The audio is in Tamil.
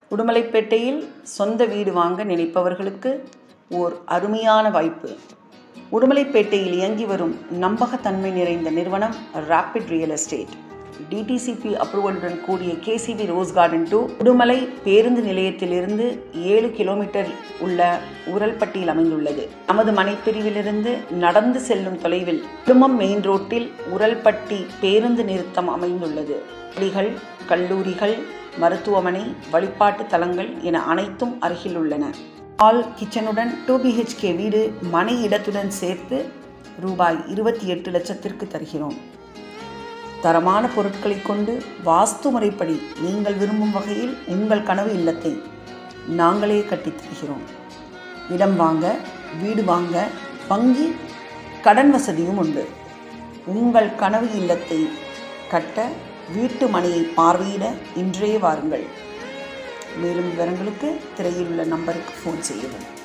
உடுமலைப்பேட்டையில் சொந்த வீடு வாங்க நினைப்பவர்களுக்கு ஓர் அருமையான வாய்ப்பு உடுமலைப்பேட்டையில் இயங்கி வரும் நம்பகத்தன்மை நிறைந்த நிறுவனம் ராபிட் ரியல் எஸ்டேட் டிடிசிபி அப்ரூவலுடன் கூடிய KCP Rose Garden to Udumalai பேருந்து நிலையத்திலிருந்து ஏழு கிலோமீட்டர் உள்ள உரல்பட்டியில் அமைந்துள்ளது நமது மனைப்பிரிவிலிருந்து நடந்து செல்லும் தொலைவில் குடும்பம் மெயின் ரோட்டில் உரல்பட்டி பேருந்து நிறுத்தம் அமைந்துள்ளது பள்ளிகள் கல்லூரிகள் மருத்துவமனை வழிபாட்டு தலங்கள் என அனைத்தும் அருகில் உள்ளன ஹால் கிச்சனுடன் டூ பிஹெச்கே வீடு மனை இடத்துடன் சேர்த்து ரூபாய் இருபத்தி எட்டு லட்சத்திற்கு தருகிறோம் தரமான பொருட்களை கொண்டு வாஸ்து முறைப்படி நீங்கள் விரும்பும் வகையில் உங்கள் கனவு இல்லத்தை நாங்களே கட்டித் தருகிறோம் இடம் வாங்க வீடு வாங்க வங்கி கடன் வசதியும் உண்டு உங்கள் கனவு இல்லத்தை கட்ட வீட்டு மனையை பார்வையிட இன்றே வாருங்கள் மேலும் விவரங்களுக்கு திரையில் உள்ள நம்பருக்கு ஃபோன் செய்யவும்